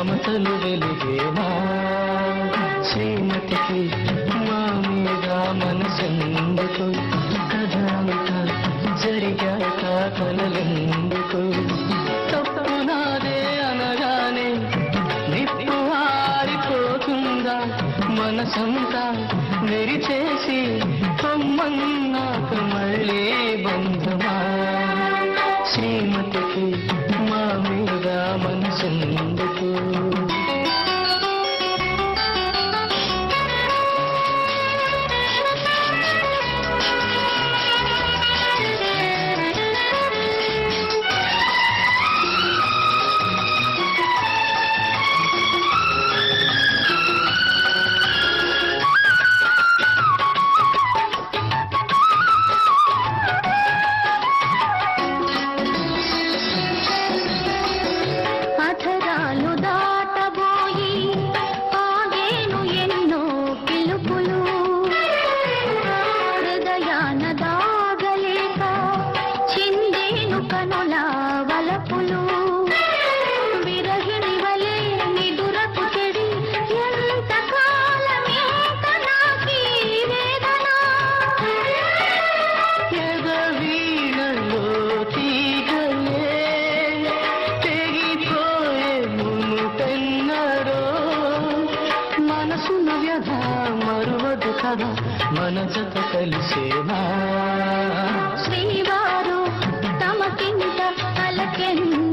మమతలు వెలిగేనా శ్రీమతికి మా మీద మనసెందుకు కథాంత జరిగాక కలలెందుకు తప్పు నాదే అనగానే నిప్పు ఆరిపోతుందా మనసంతా విరిచేసి పొమ్మన్నాక మళ్ళీ బంధమా శ్రీమతికి మా మీద మనసెందుకు అధరాలు దాటబోయి ఆగేను ఎన్నో పిలుపులు హృదయాన దాగలేక చిందేను కనుల వలపులు విరహిణి వలె నిదురపు చెడి ఎంత కాలమేక నాకీ వేదన ఎదవీణలో తీగలే తెగిపోయే మునుపెన్నడో మనసున వ్యధ మరువదు కదా మన జత కలిసేనా శ్రీవారు తమకింత అలకెంత